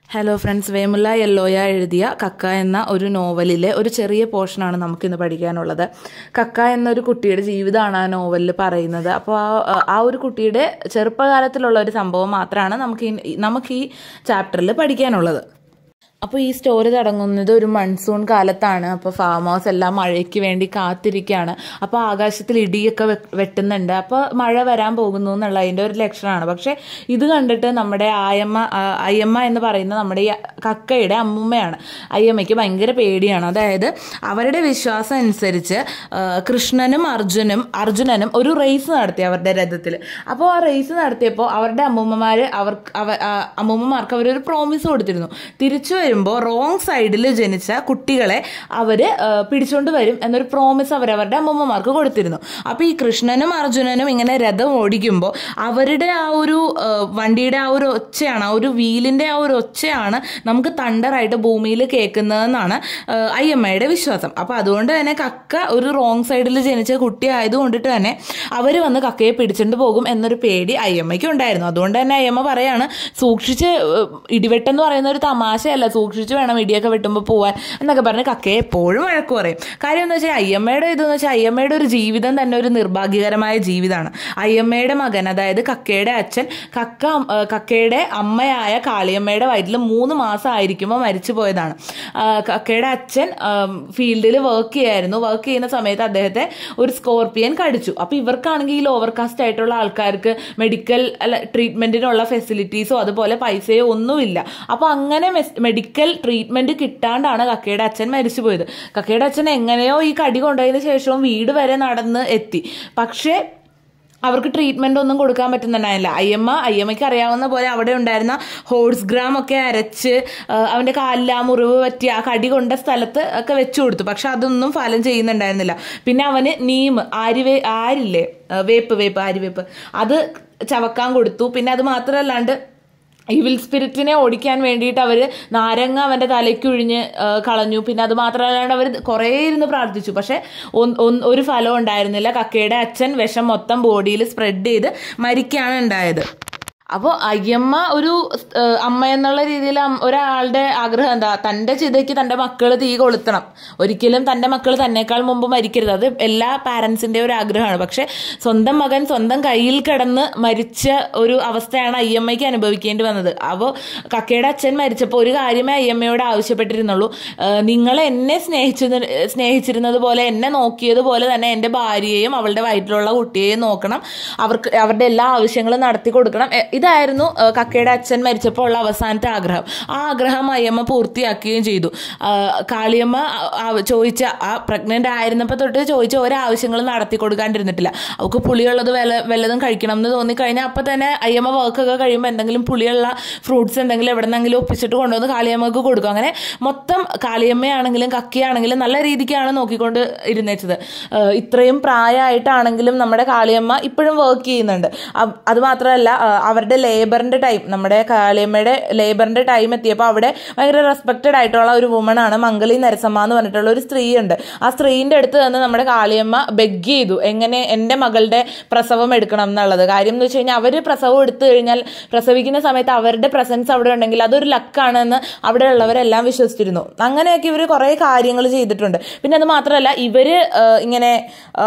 hello friends വേമുല്ല യെല്ലോയ എഴുതിയ കക്ക എന്ന ഒരു നോവലിലെ ഒരു ചെറിയ പോർഷനാണ് നമുക്കിന്ന് പഠിക്കാനുള്ളത് കക്ക എന്നൊരു കുട്ടിയുടെ ജീവിതമാണ് ആ നോവലിൽ പറയുന്നത് അപ്പോൾ ആ ആ ഒരു കുട്ടിയുടെ ചെറുപ്പകാലത്തിലുള്ള ഒരു സംഭവം മാത്രമാണ് നമുക്ക് ഈ നമുക്ക് ഈ ചാപ്റ്ററിൽ പഠിക്കാനുള്ളത് അപ്പോൾ ഈ സ്റ്റോറി തുടങ്ങുന്നത് ഒരു മൺസൂൺ കാലത്താണ് അപ്പോൾ ഫാം ഹൗസ് എല്ലാം മഴയ്ക്ക് വേണ്ടി കാത്തിരിക്കുകയാണ് അപ്പോൾ ആകാശത്തിൽ ഇടിയൊക്കെ വെ- വെട്ടുന്നുണ്ട് അപ്പോൾ മഴ വരാൻ പോകുന്നു എന്നുള്ളതിൻ്റെ ഒരു ലക്ഷണമാണ് പക്ഷേ ഇത് കണ്ടിട്ട് നമ്മുടെ ആയമ്മ ആ, അയ്യമ്മ എന്ന് പറയുന്ന നമ്മുടെ ഈ കക്കയുടെ അമ്മുമ്മയാണ് അയ്യമ്മയ്ക്ക് ഭയങ്കര പേടിയാണ് അതായത് അവരുടെ വിശ്വാസം അനുസരിച്ച് ആ, കൃഷ്ണനും അർജുനും അർജുനനും ഒരു റേസ് നടത്തി അവരുടെ രഥത്തിൽ അപ്പോൾ ആ റേസ് നടത്തിയപ്പോൾ അവരുടെ അമ്മൂമ്മമാർ അവർക്ക് അവ ആ, അമ്മൂമ്മമാർക്ക് അവരൊരു പ്രോമിസ് കൊടുത്തിരുന്നു തിരിച്ചു വരുമ്പോൾ റോങ് സൈഡിൽ ജനിച്ച കുട്ടികളെ അവർ പിടിച്ചുകൊണ്ട് വരും എന്നൊരു പ്രോമിസ് അവരവരുടെ അമ്മൂമ്മമാർക്ക് കൊടുത്തിരുന്നു അപ്പോൾ ഈ കൃഷ്ണനും അർജുനനും ഇങ്ങനെ രഥം ഓടിക്കുമ്പോൾ അവരുടെ ആ ഒരു ആ, വണ്ടിയുടെ ആ ഒരു ഒച്ചയാണ് ആ ഒരു വീലിൻ്റെ ആ ഒരു ഒച്ചയാണ് നമുക്ക് തണ്ടറായിട്ട് ഭൂമിയിൽ കേൾക്കുന്നതെന്നാണ് ആ, അയ്യമ്മയുടെ വിശ്വാസം അപ്പോൾ അതുകൊണ്ട് തന്നെ കക്ക ഒരു റോങ് സൈഡിൽ ജനിച്ച കുട്ടി ആയതുകൊണ്ടിട്ട് തന്നെ അവർ വന്ന് കക്കയെ പിടിച്ചുകൊണ്ട് പോകും എന്നൊരു പേടി അയ്യമ്മയ്ക്ക് ഉണ്ടായിരുന്നു അതുകൊണ്ട് തന്നെ അയ്യമ്മ പറയാണ് സൂക്ഷിച്ച് ഏഹ്, ഇടിവെട്ടെന്ന് പറയുന്ന ഒരു തമാശയല്ല സൂക്ഷിച്ച് വേണം ഇടിയൊക്കെ വെട്ടുമ്പോൾ പോവാൻ എന്നൊക്കെ പറഞ്ഞ് കക്കയെ എപ്പോഴും വഴക്ക് പറയും കാര്യം എന്ന് വെച്ചാൽ അയ്യമ്മയുടെ ഇതെന്ന് വെച്ചാൽ അയ്യമ്മയുടെ ഒരു ജീവിതം തന്നെ ഒരു നിർഭാഗ്യകരമായ ജീവിതമാണ് അയ്യമ്മയുടെ മകൻ അതായത് കക്കയുടെ അച്ഛൻ കക്ക ഏഹ്, കക്കയുടെ അമ്മയായ കാളിയമ്മയുടെ വയറ്റിൽ മൂന്ന് മാസം ആയിരിക്കുമ്പോൾ മരിച്ചു പോയതാണ് ആ, കക്കയുടെ അച്ഛൻ ഫീൽഡിൽ വർക്ക് ചെയ്യായിരുന്നു വർക്ക് ചെയ്യുന്ന സമയത്ത് അദ്ദേഹത്തെ ഒരു സ്കോർപ്പിയൻ കടിച്ചു അപ്പോൾ ഇവർക്കാണെങ്കിൽ ഈ ലോവർ കാസ്റ്റ് ആയിട്ടുള്ള ആൾക്കാർക്ക് മെഡിക്കൽ അല്ല ട്രീറ്റ്മെന്റിനുള്ള ഫെസിലിറ്റീസോ അതുപോലെ പൈസയോ ഒന്നുമില്ല അപ്പോൾ അങ്ങനെ മെഡിക്കൽ ട്രീറ്റ്മെന്റ് കിട്ടാണ്ടാണ് കക്കയുടെ അച്ഛൻ മരിച്ചുപോയത് കക്കയുടെ അച്ഛൻ എങ്ങനെയോ ഈ കടി കൊണ്ടുപോയതിന് ശേഷവും വീട് വരെ നടന്ന് എത്തി പക്ഷേ അവർക്ക് ട്രീറ്റ്മെന്റ് ഒന്നും കൊടുക്കാൻ പറ്റുന്നുണ്ടായില്ല അയ്യമ്മ അയ്യമ്മയ്ക്ക് അറിയാവുന്ന പോലെ അവിടെ ഉണ്ടായിരുന്ന ഹോഴ്സ് ഗ്രാം ഒക്കെ അരച്ച് ആ, അവന്റെ കാലിൽ ആ മുറിവ് പറ്റി ആ കടി കൊണ്ട സ്ഥലത്ത് ഒക്കെ വെച്ചു കൊടുത്തു പക്ഷെ അതൊന്നും ഫലം ചെയ്യുന്നുണ്ടായിരുന്നില്ല പിന്നെ അവന് നീം ആര്യവേ ആരില്ലേ ആ, വേപ്പ് വേപ്പ് ആര്യവേപ്പ് അത് ചവക്കാൻ കൊടുത്തു പിന്നെ അത് മാത്രമല്ലാണ്ട് ഇവിൽ സ്പിരിറ്റിനെ ഓടിക്കാൻ വേണ്ടിയിട്ട് അവർ നാരങ്ങ അവൻ്റെ തലയ്ക്കൊഴിഞ്ഞ് ആ, കളഞ്ഞു പിന്നെ അത് മാത്രമല്ലാണ്ട് അവർ കുറേ ഇരുന്ന് പ്രാർത്ഥിച്ചു പക്ഷെ ഒന്ന്- ഒന്ന് ഒരു ഫലം ഉണ്ടായിരുന്നില്ല കക്കയുടെ അച്ഛൻ വിഷം മൊത്തം ബോഡിയിൽ സ്പ്രെഡ് ചെയ്ത് മരിക്കുകയാണ് ഉണ്ടായത് അപ്പോൾ അയ്യമ്മ ഒരു ആ, അമ്മ എന്നുള്ള രീതിയിൽ അം- ഒരാളുടെ ആഗ്രഹം എന്താ തൻ്റെ ചിതയ്ക്ക് തൻ്റെ മക്കൾ തീ കൊളുത്തണം ഒരിക്കലും തൻ്റെ മക്കൾ തന്നെക്കാൾ മുമ്പ് മരിക്കരുത് അത് എല്ലാ പാരൻസിൻ്റെ ഒരു ആഗ്രഹമാണ് പക്ഷെ സ്വന്തം മകൻ സ്വന്തം കയ്യിൽ കിടന്ന് മരിച്ച ഒരു അവസ്ഥയാണ് അയ്യമ്മയ്ക്ക് അനുഭവിക്കേണ്ടി വന്നത് അപ്പോൾ കക്കയുടെ അച്ഛൻ മരിച്ചപ്പോൾ ഒരു കാര്യമേ അയ്യമ്മയോട് ആവശ്യപ്പെട്ടിരുന്നുള്ളൂ ആ, നിങ്ങൾ എന്നെ സ്നേഹിച്ചത് സ്നേഹിച്ചിരുന്നത് പോലെ എന്നെ നോക്കിയതുപോലെ തന്നെ എൻ്റെ ഭാര്യയെയും അവളുടെ വയറ്റിലുള്ള കുട്ടിയെയും നോക്കണം അവർക്ക് അവരുടെ എല്ലാ ആവശ്യങ്ങളും നടത്തി കൊടുക്കണം എ- ഇതായിരുന്നു ആ, കക്കയുടെ അച്ഛൻ മരിച്ചപ്പോൾ ഉള്ള അവസാനത്തെ ആഗ്രഹം ആ ആഗ്രഹം അയ്യമ്മ പൂർത്തിയാക്കുകയും ചെയ്തു ആ, കാളിയമ്മ ആ, ആ, ചോദിച്ച ആ പ്രഗ്നന്റ് ആയിരുന്നപ്പോൾ തൊട്ട് ചോദിച്ച ഓരോ ആവശ്യങ്ങളും നടത്തി കൊടുക്കാണ്ടിരുന്നിട്ടില്ല അവൾക്ക് പുളിയുള്ളത് വല്ല വല്ലതും കഴിക്കണം എന്ന് തോന്നിക്കഴിഞ്ഞാൽ അപ്പം തന്നെ അയ്യമ്മ വർക്കൊക്കെ കഴിയുമ്പോൾ എന്തെങ്കിലും പുളിയുള്ള ഫ്രൂട്ട്സ് എന്തെങ്കിലും എവിടെന്നെങ്കിലും ഒപ്പിച്ചിട്ട് കൊണ്ടുവന്ന് കാളിയമ്മക്ക് കൊടുക്കും അങ്ങനെ മൊത്തം കാളിയമ്മയാണെങ്കിലും കക്കയാണെങ്കിലും നല്ല രീതിക്കാണ് നോക്കിക്കൊണ്ട് ഇരുന്നേച്ചത് ഏഹ് ഇത്രയും പ്രായമായിട്ടാണെങ്കിലും നമ്മുടെ കാളിയമ്മ ഇപ്പോഴും വർക്ക് ചെയ്യുന്നുണ്ട് അ- അത് മാത്രമല്ല ആ, അവരുടെ ലേബറിന്റെ ടൈം നമ്മുടെ കാളിയമ്മയുടെ ലേബറിന്റെ ടൈം എത്തിയപ്പോൾ അവിടെ ഭയങ്കര റെസ്പെക്റ്റഡ് ആയിട്ടുള്ള ഒരു വുമണാണ് മംഗളി നരസമ്മ എന്ന് പറഞ്ഞിട്ടുള്ള ഒരു സ്ത്രീയുണ്ട് ആ സ്ത്രീന്റെ അടുത്ത് നിന്ന് നമ്മുടെ കാളിയമ്മ ബെഗ് ചെയ്തു എങ്ങനെ എൻ്റെ മകളുടെ പ്രസവം എടുക്കണം എന്നുള്ളത് കാര്യം എന്ന് വെച്ച് കഴിഞ്ഞാൽ അവർ പ്രസവം എടുത്തു കഴിഞ്ഞാൽ പ്രസവിക്കുന്ന സമയത്ത് അവരുടെ പ്രസൻസ് അവിടെ ഉണ്ടെങ്കിൽ അതൊരു ലക്കാണെന്ന് അവിടെ ഉള്ളവരെല്ലാം വിശ്വസിച്ചിരുന്നു അങ്ങനെയൊക്കെ ഇവർ കുറേ കാര്യങ്ങൾ ചെയ്തിട്ടുണ്ട് പിന്നെ അത് മാത്രമല്ല ഇവര് ആ, ഇങ്ങനെ ആ,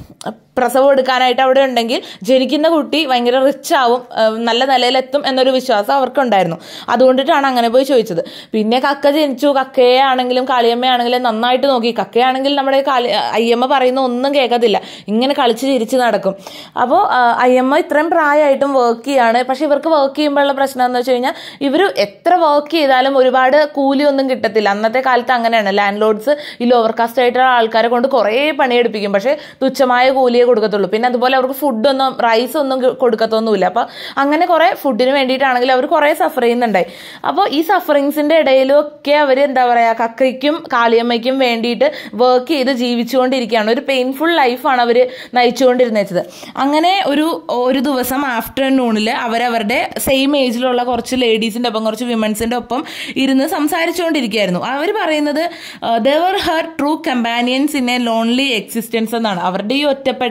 പ്രസവം എടുക്കാനായിട്ട് അവിടെ ഉണ്ടെങ്കിൽ ജനിക്കുന്ന കുട്ടി ഭയങ്കര റിച്ച് ആവും ആ, നല്ല നിലയിലെത്തും എന്നൊരു വിശ്വാസം അവർക്കുണ്ടായിരുന്നു അതുകൊണ്ടിട്ടാണ് അങ്ങനെ പോയി ചോദിച്ചത് പിന്നെ കക്ക ജനിച്ചു കക്കയെ ആണെങ്കിലും കാളിയമ്മയാണെങ്കിലും നന്നായിട്ട് നോക്കി കക്കയാണെങ്കിൽ നമ്മുടെ കാളി അയ്യമ്മ പറയുന്ന ഒന്നും കേൾക്കത്തില്ല ഇങ്ങനെ കളിച്ച് ചിരിച്ച് നടക്കും അപ്പോൾ അയ്യമ്മ ഇത്രയും പ്രായമായിട്ടും വർക്ക് ചെയ്യാണ് പക്ഷെ ഇവർക്ക് വർക്ക് ചെയ്യുമ്പോഴുള്ള പ്രശ്നം എന്ന് വെച്ച് കഴിഞ്ഞാൽ ഇവർ എത്ര വർക്ക് ചെയ്താലും ഒരുപാട് കൂലിയൊന്നും കിട്ടത്തില്ല അന്നത്തെ കാലത്ത് അങ്ങനെയാണ് ലാൻഡ് ലോഡ്സ് ഈ ലോവർ കാസ്റ്റ് ആയിട്ടുള്ള ആൾക്കാരെ കൊണ്ട് കുറേ പണിയെടുപ്പിക്കും പക്ഷേ തുച്ഛമായ കൂലിയെ കൊടുക്കത്തുള്ളൂ പിന്നെ അതുപോലെ അവർക്ക് ഫുഡൊന്നും റൈസ് ഒന്നും കൊ- കൊടുക്കത്തൊന്നുമില്ല അപ്പോൾ അങ്ങനെ കുറേ ഫുഡിന് വേണ്ടിയിട്ടാണെങ്കിൽ അവർ കുറേ സഫർ ചെയ്യുന്നുണ്ടായി അപ്പോൾ ഈ സഫറിങ്സിന്റെ ഇടയിലൊക്കെ അവർ എന്താ പറയുക കക്കയ്ക്കും കാളിയമ്മയ്ക്കും വേണ്ടിയിട്ട് വർക്ക് ചെയ്ത് ജീവിച്ചുകൊണ്ടിരിക്കുകയാണ് ഒരു പെയിൻഫുൾ ലൈഫാണ് അവർ നയിച്ചുകൊണ്ടിരുന്നത് അങ്ങനെ ഒരു ഒരു ദിവസം ആഫ്റ്റർനൂണിൽ അവരവരുടെ സെയിം ഏജിലുള്ള കുറച്ച് ലേഡീസിന്റെ ഒപ്പം കുറച്ച് വിമൻസിന്റെ ഒപ്പം ഇരുന്ന് സംസാരിച്ചുകൊണ്ടിരിക്കുകയായിരുന്നു അവർ പറയുന്നത് there her true companions in a lonely existence എന്നാണ് അവരുടെ ഈ ഒറ്റപ്പെട്ട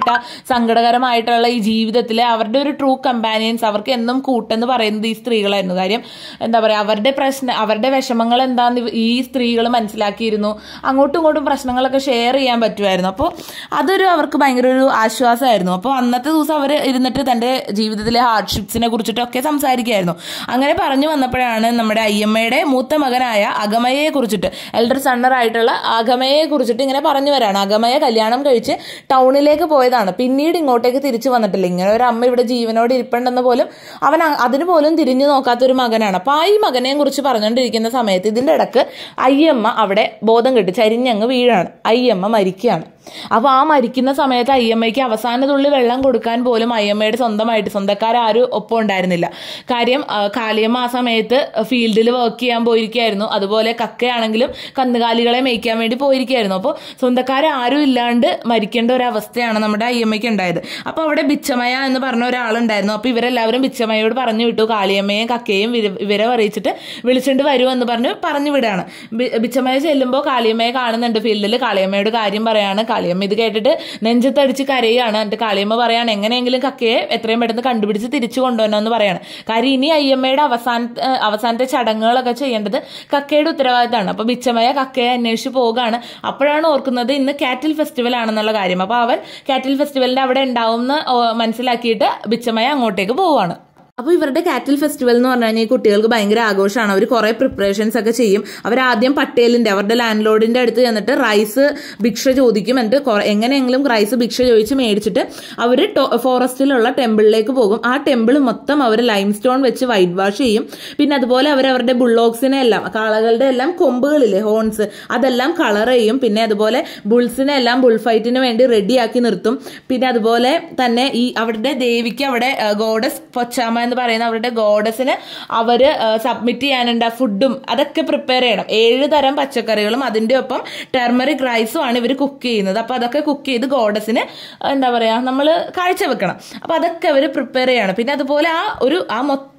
സങ്കടകരമായിട്ടുള്ള ഈ ജീവിതത്തിലെ അവരുടെ ഒരു ട്രൂ കമ്പാനിയൻസ് അവർക്ക് എന്നും കൂട്ടെന്ന് പറയുന്നത് ഈ സ്ത്രീകളായിരുന്നു കാര്യം എന്താ പറയുക അവരുടെ പ്രശ്നം അവരുടെ വിഷമങ്ങൾ എന്താന്ന് ഇവ- ഈ സ്ത്രീകൾ മനസ്സിലാക്കിയിരുന്നു അങ്ങോട്ടും ഇങ്ങോട്ടും പ്രശ്നങ്ങളൊക്കെ ഷെയർ ചെയ്യാൻ പറ്റുമായിരുന്നു അപ്പോൾ അതൊരു അവർക്ക് ഭയങ്കര ഒരു ആശ്വാസമായിരുന്നു അപ്പോൾ അന്നത്തെ ദിവസം അവർ ഇരുന്നിട്ട് തൻ്റെ ജീവിതത്തിലെ ഹാർഡ്ഷിപ്സിനെ കുറിച്ചിട്ടൊക്കെ സംസാരിക്കുകയായിരുന്നു അങ്ങനെ പറഞ്ഞു വന്നപ്പോഴാണ് നമ്മുടെ അയ്യമ്മയുടെ മൂത്ത മകനായ അഗമയെ കുറിച്ചിട്ട് എൽഡർ സണ്ണറായിട്ടുള്ള അഗമയെ കുറിച്ചിട്ട് ഇങ്ങനെ പറഞ്ഞു വരാണ് അഗമയ കല്യാണം കഴിച്ച് ടൗണിലേക്ക് പോയതാണ് പിന്നീട് ഇങ്ങോട്ടേക്ക് തിരിച്ചു വന്നിട്ടില്ല ഇങ്ങനെ ഒരു അമ്മ ഇവിടെ ജീവനോട് ഇരിപ്പുണ്ടെന്ന് പോലും അവൻ അ- അതിന് പോലും തിരിഞ്ഞു നോക്കാത്ത ഒരു മകനാണ് അപ്പൊ ആ ഈ മകനെ കുറിച്ച് പറഞ്ഞുകൊണ്ടിരിക്കുന്ന സമയത്ത് ഇതിന്റെ ഇടക്ക് അയ്യമ്മ അവിടെ ബോധം കെട്ട് ചരിഞ്ഞങ്ങ് വീഴാണ് അയ്യമ്മ മരിക്കുകയാണ് അപ്പൊ ആ മരിക്കുന്ന സമയത്ത് അയ്യമ്മയ്ക്ക് അവസാന തുള്ളി വെള്ളം കൊടുക്കാൻ പോലും അയ്യമ്മയുടെ സ്വന്തമായിട്ട് സ്വന്തക്കാരും ഒപ്പം ഉണ്ടായിരുന്നില്ല കാര്യം ആ, കാളിയമ്മ ആ സമയത്ത് ഫീൽഡിൽ വർക്ക് ചെയ്യാൻ പോയിരിക്കുകയായിരുന്നു അതുപോലെ കക്കയാണെങ്കിലും കന്നുകാലികളെ മേയ്ക്കാൻ വേണ്ടി പോയിരിക്കുകയായിരുന്നു അപ്പോൾ സ്വന്തക്കാരും ഇല്ലാണ്ട് മരിക്കേണ്ട ഒരു അവസ്ഥയാണ് നമ്മുടെ അയ്യമ്മയ്ക്ക് ഉണ്ടായത് അപ്പോൾ അവിടെ ബിച്ചമയ എന്ന് പറഞ്ഞ ഒരാളുണ്ടായിരുന്നു അപ്പോൾ ഇവരെല്ലാവരും ബിച്ചമയോട് പറഞ്ഞു വിട്ടു കാളിയമ്മയും കക്കയും ഇവരെ- ഇവരെ അറിയിച്ചിട്ട് വിളിച്ചിട്ട് വരൂ എന്ന് പറഞ്ഞ് പറഞ്ഞു വിടാണ് ബി- ബിച്ചമയ ചെല്ലുമ്പോൾ കാളിയമ്മയെ കാണുന്നുണ്ട് ഫീൽഡിൽ കാളിയമ്മയോട് കാര്യം പറയാണ് കാളിയമ്മ ഇത് കേട്ടിട്ട് നെഞ്ചത്തടിച്ച് കരയുകയാണ് എന്നിട്ട് കാളിയമ്മ പറയാണ് എങ്ങനെയെങ്കിലും കക്കയെ എത്രയും പെട്ടെന്ന് കണ്ടുപിടിച്ച് തിരിച്ചു കൊണ്ടുവരണമെന്ന് പറയാണ് കാര്യം ഇനി അയ്യമ്മയുടെ അവസാന ഏഹ് അവസാനത്തെ ചടങ്ങുകളൊക്കെ ചെയ്യേണ്ടത് കക്കയുടെ ഉത്തരവാദിത്തമാണ് അപ്പൊ ബിച്ചമയ കക്കയെ അന്വേഷിച്ച് പോവുകയാണ് അപ്പോഴാണ് ഓർക്കുന്നത് ഇന്ന് കാറ്റിൽ ഫെസ്റ്റിവൽ ആണെന്നുള്ള കാര്യം അപ്പൊ അവൻ കാറ്റിൽ ഫെസ്റ്റിവലിന്റെ അവിടെ ഉണ്ടാവും എന്ന് മനസ്സിലാക്കിയിട്ട് ബിച്ചമയ അങ്ങോട്ടേക്ക് പോവാണ് അപ്പോൾ ഇവരുടെ കാറ്റിൽ ഫെസ്റ്റിവൽ എന്ന് പറഞ്ഞു കഴിഞ്ഞാൽ ഈ കുട്ടികൾക്ക് ഭയങ്കര ആഘോഷമാണ് അവർ കുറേ പ്രിപ്പറേഷൻസ് ഒക്കെ ചെയ്യും അവർ ആദ്യം പട്ടേലിന്റെ അവരുടെ ലാൻഡ് ലോഡിന്റെ അടുത്ത് ചെന്നിട്ട് റൈസ് ഭിക്ഷ ചോദിക്കും എന്നിട്ട് കുറെ- എങ്ങനെയെങ്കിലും റൈസ് ഭിക്ഷ ചോദിച്ച് മേടിച്ചിട്ട് അവർ ഫോറസ്റ്റിലുള്ള ടെമ്പിളിലേക്ക് പോകും ആ ടെമ്പിൾ മൊത്തം അവർ ലൈം സ്റ്റോൺ വെച്ച് വൈറ്റ് വാഷ് ചെയ്യും പിന്നെ അതുപോലെ അവർ അവരുടെ ബുള്ളോക്സിനെ എല്ലാം കാളകളുടെ എല്ലാം കൊമ്പുകളില്ലേ ഹോൺസ് അതെല്ലാം കളർ ചെയ്യും പിന്നെ അതുപോലെ ബുൾസിനെ എല്ലാം ബുൾ ഫൈറ്റിന് വേണ്ടി റെഡിയാക്കി നിർത്തും പിന്നെ അതുപോലെ തന്നെ ഈ അവരുടെ ദേവിക്ക് അവിടെ ഗോഡസ് പൊച്ചാമ എന്ന് പറയുന്ന അവരുടെ ഗോഡസിന് അവര് സബ്മിറ്റ് ചെയ്യാനുണ്ട് ഫുഡും അതൊക്കെ പ്രിപ്പയർ ചെയ്യണം ഏഴ് തരം പച്ചക്കറികളും അതിന്റെ ഒപ്പം ടെർമറിക് റൈസും ആണ് ഇവർ കുക്ക് ചെയ്യുന്നത് അപ്പൊ അതൊക്കെ കുക്ക് ചെയ്ത് ഗോഡസിന് എന്താ പറയാ നമ്മൾ കാഴ്ചവെക്കണം അപ്പൊ അതൊക്കെ അവർ പ്രിപ്പയർ ചെയ്യണം പിന്നെ അതുപോലെ ആ ഒരു ആ മൊത്തം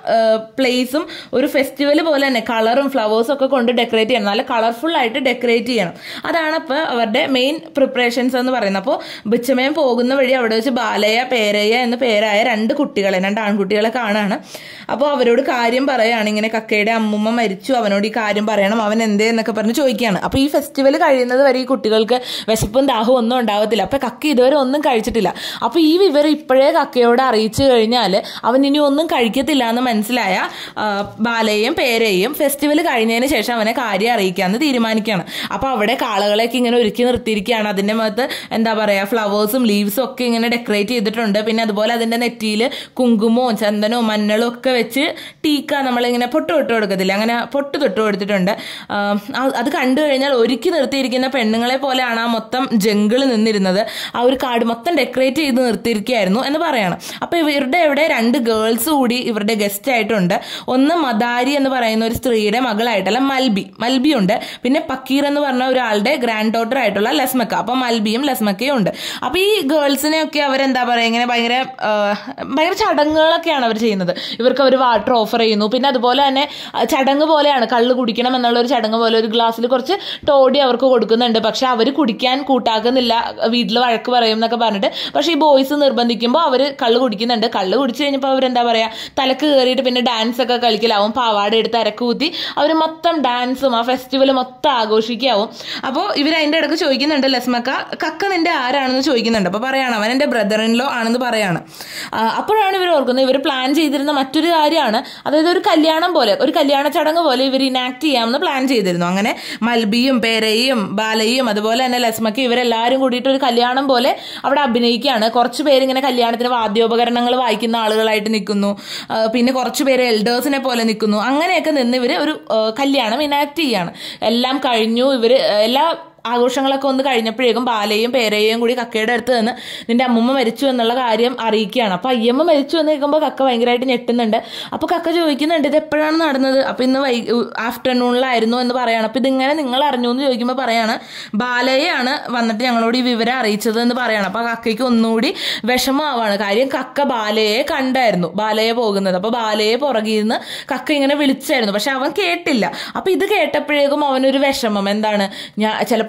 പ്ലേസും ഒരു ഫെസ്റ്റിവൽ പോലെ തന്നെ കളറും ഫ്ലവേഴ്സും ഒക്കെ കൊണ്ട് ഡെക്കറേറ്റ് ചെയ്യണം നല്ല കളർഫുൾ ആയിട്ട് ഡെക്കറേറ്റ് ചെയ്യണം അതാണ് ഇപ്പോൾ അവരുടെ മെയിൻ പ്രിപ്പറേഷൻസ് എന്ന് പറയുന്നത് അപ്പോൾ ബിച്ചമയം പോകുന്ന വഴി അവിടെ വെച്ച് ബാലയ പേരയ്യ എന്ന പേരായ രണ്ട് കുട്ടികളെ രണ്ട് ആൺകുട്ടികളെ കാണാണ് അപ്പോൾ അവരോട് കാര്യം പറയാണ് ഇങ്ങനെ കക്കയുടെ അമ്മുമ്മ മരിച്ചു അവനോട് ഈ കാര്യം പറയണം അവൻ എന്തേ എന്നൊക്കെ പറഞ്ഞ് ചോദിക്കുകയാണ് അപ്പോൾ ഈ ഫെസ്റ്റിവൽ കഴിയുന്നത് വരെ ഈ കുട്ടികൾക്ക് വിശപ്പും ദാഹവും ഒന്നും ഉണ്ടാവത്തില്ല അപ്പോൾ കക്ക ഇതുവരെ ഒന്നും കഴിച്ചിട്ടില്ല അപ്പോൾ ഈ വിവരം ഇപ്പോഴേ കക്കയോട് അറിയിച്ചു കഴിഞ്ഞാൽ അവൻ ഇനി ഒന്നും കഴിക്കത്തില്ല എന്ന് മനസ്സിലായ ആ, ബാലയെയും പേരയെയും ഫെസ്റ്റിവൽ കഴിഞ്ഞതിന് ശേഷം അവനെ കാര്യം അറിയിക്കാമെന്ന് തീരുമാനിക്കുകയാണ് അപ്പോൾ അവിടെ കാളകളെയൊക്കെ ഇങ്ങനെ ഒരുക്കി നിർത്തിയിരിക്കുകയാണ് അതിൻ്റെ മുഖത്ത് എന്താ പറയുക ഫ്ലവേഴ്സും ലീവ്സും ഒക്കെ ഇങ്ങനെ ഡെക്കറേറ്റ് ചെയ്തിട്ടുണ്ട് പിന്നെ അതുപോലെ അതിൻ്റെ നെറ്റിയിൽ കുങ്കുമവും ചന്ദനവും മഞ്ഞളും ഒക്കെ വെച്ച് ടീക്ക നമ്മളിങ്ങനെ പൊട്ട് തൊട്ട് കൊടുക്കത്തില്ല അങ്ങനെ പൊട്ട് തൊട്ട് കൊടുത്തിട്ടുണ്ട് ആ, ആ- അത് കണ്ടു കഴിഞ്ഞാൽ ഒരുക്കി നിർത്തിയിരിക്കുന്ന പെണ്ണുങ്ങളെ പോലെയാണ് ആ മൊത്തം ജംഗിൾ നിന്നിരുന്നത് ആ ഒരു കാട് മൊത്തം ഡെക്കറേറ്റ് ചെയ്ത് നിർത്തിയിരിക്കുകയായിരുന്നു എന്ന് പറയണം അപ്പോൾ ഇവരുടെ ഇവിടെ രണ്ട് ഗേൾസ് കൂടി ഇവരുടെ ഗസ്റ്റ് ആയിട്ടുണ്ട് ഒന്ന് മദാരി എന്ന് പറയുന്ന ഒരു സ്ത്രീയുടെ മകളായിട്ടുള്ള മൽബി മൽബി ഉണ്ട് പിന്നെ പക്കീർ എന്ന് പറഞ്ഞ ഒരാളുടെ ഗ്രാൻഡ് ഡോട്ടർ ആയിട്ടുള്ള ലസ്മക്ക അപ്പൊ മൽബിയും ലസ്മക്കയും ഉണ്ട് അപ്പൊ ഈ ഗേൾസിനെ ഒക്കെ അവരെന്താ പറയാ ഇങ്ങനെ ഭയങ്കര ആ, ഭയങ്കര ചടങ്ങുകളൊക്കെയാണ് അവർ ചെയ്യുന്നത് ഇവർക്ക് അവർ വാട്ടർ ഓഫർ ചെയ്യുന്നു പിന്നെ അതുപോലെ തന്നെ ആ, ചടങ്ങ് പോലെയാണ് കള്ള് കുടിക്കണം എന്നുള്ള ഒരു ചടങ്ങ് പോലെ ഒരു ഗ്ലാസ്സിൽ കുറച്ച് ടോഡി അവർക്ക് കൊടുക്കുന്നുണ്ട് പക്ഷെ അവർ കുടിക്കാൻ കൂട്ടാക്കുന്നില്ല വീട്ടിൽ വഴക്ക് പറയും എന്നൊക്കെ പറഞ്ഞിട്ട് പക്ഷെ ഈ ബോയ്സ് നിർബന്ധിക്കുമ്പോൾ അവർ കള്ള് കുടിക്കുന്നുണ്ട് കള്ള് കുടിച്ചു കഴിഞ്ഞപ്പോൾ അവരെന്താ പറയാ തലക്ക് കയറിയിട്ട് പിന്നെ ഡാൻസ് ഒക്കെ കളിക്കലാവും പാവാട എടുത്ത് അരക്കൂത്തി അവർ മൊത്തം ഡാൻസും ആ ഫെസ്റ്റിവൽ മൊത്തം ആഘോഷിക്കാവും അപ്പോൾ ഇവർ അതിൻ്റെ ഇടയ്ക്ക് ചോദിക്കുന്നുണ്ട് ലസ്മക്ക കക്ക നിന്റെ ആരാണെന്ന് ചോദിക്കുന്നുണ്ട് അപ്പോൾ പറയാണ് അവൻ എൻ്റെ ബ്രദർ ഇൻ ലോ ആണെന്ന് പറയാണ് ആ, അപ്പോഴാണ് ഇവർ ഓർക്കുന്നത് ഇവർ പ്ലാൻ ചെയ്തിരുന്ന മറ്റൊരു കാര്യമാണ് അതായത് ഒരു കല്യാണം പോലെ ഒരു കല്യാണ ചടങ്ങ് പോലെ ഇവർ ഇനാക്ട് ചെയ്യാമെന്ന് പ്ലാൻ ചെയ്തിരുന്നു അങ്ങനെ മൽബിയും പേരയും ബാലയും അതുപോലെ തന്നെ ലസ്മക്കും ഇവരെല്ലാവരും കൂടിയിട്ട് ഒരു കല്യാണം പോലെ അവിടെ അഭിനയിക്കുകയാണ് കുറച്ച് പേര് ഇങ്ങനെ കല്യാണത്തിന് വാദ്യോപകരണങ്ങൾ വായിക്കുന്ന ആളുകളായിട്ട് നിൽക്കുന്നു ആ, പിന്നെ കുറച്ച് പേര് എൽഡേഴ്സിനെ പോലെ നിൽക്കുന്നു അങ്ങനെയൊക്കെ നിന്ന് ഇവർ ഒരു ആ, കല്യാണം ഇനാക്ട് ചെയ്യാണ് എല്ലാം കഴിഞ്ഞു ഇവർ എല്ലാ ആഘോഷങ്ങളൊക്കെ ഒന്ന് കഴിഞ്ഞപ്പോഴേക്കും ബാലയും പേരയും കൂടി കക്കയുടെ അടുത്ത് നിന്ന് നിന്റെ അമ്മൂമ്മ മരിച്ചു എന്നുള്ള കാര്യം അറിയിക്കുകയാണ് അപ്പൊ അയ്യമ്മ മരിച്ചു എന്ന് കേൾക്കുമ്പോൾ കക്ക ഭയങ്കരമായിട്ട് ഞെട്ടുന്നുണ്ട് അപ്പൊ കക്ക ചോദിക്കുന്നുണ്ട് ഇത് എപ്പോഴാണ് നടന്നത് അപ്പൊ ഇന്ന് വൈ ആഫ്റ്റർനൂണിലായിരുന്നു എന്ന് പറയാണ് അപ്പൊ ഇതിങ്ങനെ നിങ്ങൾ അറിഞ്ഞു എന്ന് ചോദിക്കുമ്പോൾ പറയാണ് ബാലയാണ് വന്നിട്ട് ഞങ്ങളോട് ഈ വിവരം അറിയിച്ചത് എന്ന് പറയാണ് അപ്പൊ കക്കയ്ക്ക് ഒന്നുകൂടി വിഷമമാവാണ് കാര്യം കക്ക ബാലയെ കണ്ടായിരുന്നു ബാലയെ പോകുന്നത് അപ്പൊ ബാലയെ പുറകിൽ നിന്ന് കക്ക ഇങ്ങനെ വിളിച്ചായിരുന്നു പക്ഷെ അവൻ കേട്ടില്ല അപ്പൊ ഇത് കേട്ടപ്പോഴേക്കും അവനൊരു വിഷമം എന്താണ് ഞാൻ ചിലപ്പോൾ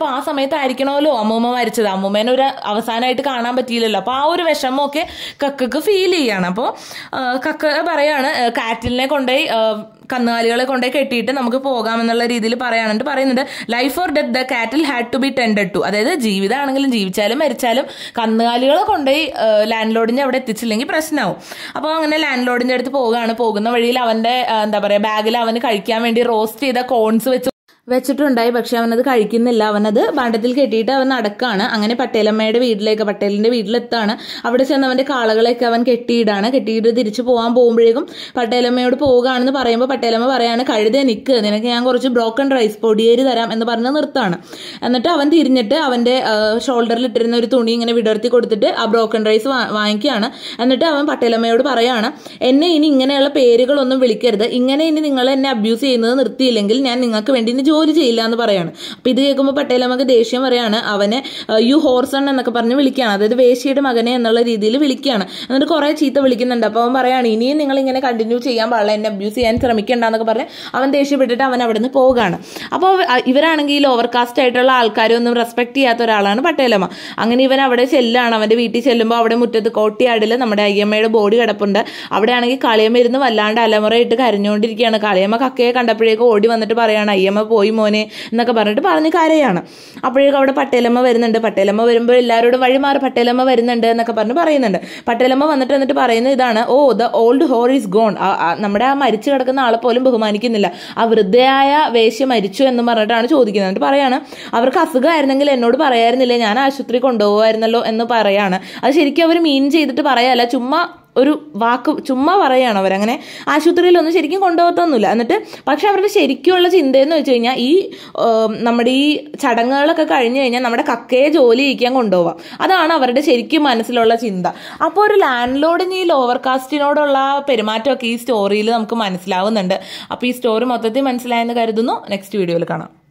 അപ്പോൾ ആ സമയത്തായിരിക്കണമല്ലോ അമ്മൂമ്മ മരിച്ചത് അമ്മൂമ്മേനെ ഒരു അവസാനമായിട്ട് കാണാൻ പറ്റിയില്ലല്ലോ അപ്പോൾ ആ ഒരു വിഷമമൊക്കെ കക്കക്ക് ഫീൽ ചെയ്യാണ് അപ്പോൾ കക്ക പറയാണ് ആ, കാറ്റിലിനെ കൊണ്ടുപോയി ആ, കന്നുകാലികളെ കൊണ്ടുപോയി കെട്ടിയിട്ട് നമുക്ക് പോകാമെന്നുള്ള രീതിയിൽ പറയാനുണ്ട് പറയുന്നുണ്ട് life or death the cattle had to be tended to അതായത് ജീവിതമാണെങ്കിലും ജീവിച്ചാലും മരിച്ചാലും കന്നുകാലികളെ കൊണ്ടുപോയി ലാൻഡ് ലോഡിന്റെ അവിടെ എത്തിച്ചില്ലെങ്കിൽ പ്രശ്നമാവും അപ്പോൾ അങ്ങനെ ലാൻഡ് ലോഡിന്റെ അടുത്ത് പോവുകയാണ് പോകുന്ന വഴിയിൽ അവന്റെ ആ, എന്താ പറയുക ബാഗിൽ അവന് കഴിക്കാൻ വേണ്ടി റോസ്റ്റ് ചെയ്ത കോൺസ് വെച്ച് വെച്ചിട്ടുണ്ടായി പക്ഷെ അവനത് കഴിക്കുന്നില്ല അവനത് ഭാണ്ഡത്തിൽ കെട്ടിയിട്ട് അവൻ നടക്കാണ് അങ്ങനെ പട്ടേലമ്മയുടെ വീട്ടിലേക്ക് പട്ടേലിന്റെ വീട്ടിലെത്താണ് അവിടെ ചെന്ന് അവന്റെ കാളകളെയൊക്കെ അവൻ കെട്ടിയിടാണ് കെട്ടിയിട്ട് തിരിച്ചു പോകാൻ പോകുമ്പോഴേക്കും പട്ടേലമ്മയോട് പോവുകയാണെന്ന് പറയുമ്പോൾ പട്ടേലമ്മ പറയാണ് കഴുത നിക്ക് നിനക്ക് ഞാൻ കുറച്ച് ബ്രോക്കൺ റൈസ് പൊടിയേരി തരാം എന്ന് പറഞ്ഞ് നിർത്താണ് എന്നിട്ട് അവൻ തിരിഞ്ഞിട്ട് അവന്റെ ഷോൾഡറിൽ ഇട്ടിരുന്ന ഒരു തുണി ഇങ്ങനെ വിടർത്തി കൊടുത്തിട്ട് ആ ബ്രോക്കൺ റൈസ് വാങ്ങിക്കുകയാണ് എന്നിട്ട് അവൻ പട്ടേലമ്മയോട് പറയാണ് എന്നെ ഇനി ഇങ്ങനെയുള്ള പേരുകളൊന്നും വിളിക്കരുത് ഇങ്ങനെ ഇനി നിങ്ങൾ എന്നെ അബ്യൂസ് ചെയ്യുന്നത് നിർത്തിയില്ലെങ്കിൽ ഞാൻ നിങ്ങൾക്ക് വേണ്ടി ഇനി ജോലി ചെയ്യില്ല എന്ന് പറയാണ് അപ്പൊ ഇത് കേൾക്കുമ്പോൾ പട്ടേലമ്മക്ക് ദേഷ്യം പറയാണ് അവനെ യു ഹോർസൺ എന്നൊക്കെ പറഞ്ഞ് വിളിക്കുകയാണ് അതായത് വേശിയുടെ മകനെ എന്നുള്ള രീതിയിൽ വിളിക്കുകയാണ് എന്നിട്ട് കുറെ ചീത്ത വിളിക്കുന്നുണ്ട് അപ്പൊ അവൻ പറയാണ് ഇനിയും നിങ്ങൾ ഇങ്ങനെ കണ്ടിന്യൂ ചെയ്യാൻ പാടില്ല എന്നെ അബ്യൂസ് ചെയ്യാൻ ശ്രമിക്കണ്ട എന്നൊക്കെ പറഞ്ഞ് അവൻ ദേഷ്യപ്പെട്ടിട്ട് അവൻ അവിടെ നിന്ന് പോവുകയാണ് അപ്പോൾ ഇവരാണെങ്കിൽ ഓവർ കാസ്റ്റ് ആയിട്ടുള്ള ആൾക്കാരെ ഒന്നും റെസ്പെക്ട് ചെയ്യാത്ത ഒരാളാണ് പട്ടേലമ്മ അങ്ങനെ ഇവൻ അവിടെ ചെല്ലാണ് അവന്റെ വീട്ടിൽ ചെല്ലുമ്പോൾ അവിടെ മുറ്റത്ത് കോട്ടിയാടിൽ നമ്മുടെ അയ്യമ്മയുടെ ബോഡി കിടപ്പുണ്ട് അവിടെ ആണെങ്കിൽ കാളിയമ്മ ഇരുന്ന് വല്ലാണ്ട് അലമുറയിട്ട് കരഞ്ഞുകൊണ്ടിരിക്കുകയാണ് കാളിയമ്മ കക്കയെ കണ്ടപ്പോഴേക്കും ഓടി വന്നിട്ട് പറയാണ് അയ്യമ്മ പോയി മോനെ എന്നൊക്കെ പറഞ്ഞിട്ട് പറഞ്ഞ് കരയാണ് അപ്പോഴേക്കും അവിടെ പട്ടേലമ്മ വരുന്നുണ്ട് പട്ടേലമ്മ വരുമ്പോൾ എല്ലാവരോടും വഴിമാറി പട്ടേലമ്മ വരുന്നുണ്ട് എന്നൊക്കെ പറഞ്ഞ് പറയുന്നുണ്ട് പട്ടേലമ്മ വന്നിട്ട് എന്നിട്ട് പറയുന്നത് ഇതാണ് oh the old horse is gone നമ്മുടെ ആ മരിച്ചു കിടക്കുന്ന ആളെ പോലും ബഹുമാനിക്കുന്നില്ല ആ വൃദ്ധയായ വേശ്യ മരിച്ചു എന്ന് പറഞ്ഞിട്ടാണ് ചോദിക്കുന്നത് എന്നിട്ട് പറയാണ് അവർക്ക് അസുഖമായിരുന്നെങ്കിൽ എന്നോട് പറയായിരുന്നില്ലേ ഞാൻ ആശുപത്രി കൊണ്ടുപോകുമായിരുന്നല്ലോ എന്ന് പറയാണ് അത് ശരിക്കും അവർ മീൻ ചെയ്തിട്ട് പറയല്ല ചുമ്മാ ഒരു വാക്ക് ചുമ്മാ പറയാണ് അവരങ്ങനെ ആശുപത്രിയിലൊന്നും ശരിക്കും കൊണ്ടുപോകത്തൊന്നുമില്ല എന്നിട്ട് പക്ഷെ അവരുടെ ശരിക്കുള്ള ചിന്തയെന്ന് വെച്ച് കഴിഞ്ഞാൽ ഈ ഏം, നമ്മുടെ ഈ ചടങ്ങുകളൊക്കെ കഴിഞ്ഞു കഴിഞ്ഞാൽ നമ്മുടെ കക്കയെ ജോലി ചെയ്യിക്കാൻ കൊണ്ടുപോവാം അതാണ് അവരുടെ ശരിക്കും മനസ്സിലുള്ള ചിന്ത അപ്പോൾ ഒരു ലാൻഡ് ലോഡിന് ഈ ലോവർ കാസ്റ്റിനോടുള്ള പെരുമാറ്റമൊക്കെ ഈ സ്റ്റോറിയിൽ നമുക്ക് മനസ്സിലാവുന്നുണ്ട് അപ്പോൾ ഈ സ്റ്റോറി മൊത്തത്തിൽ മനസ്സിലായെന്ന് കരുതുന്നു നെക്സ്റ്റ് വീഡിയോയിൽ കാണാം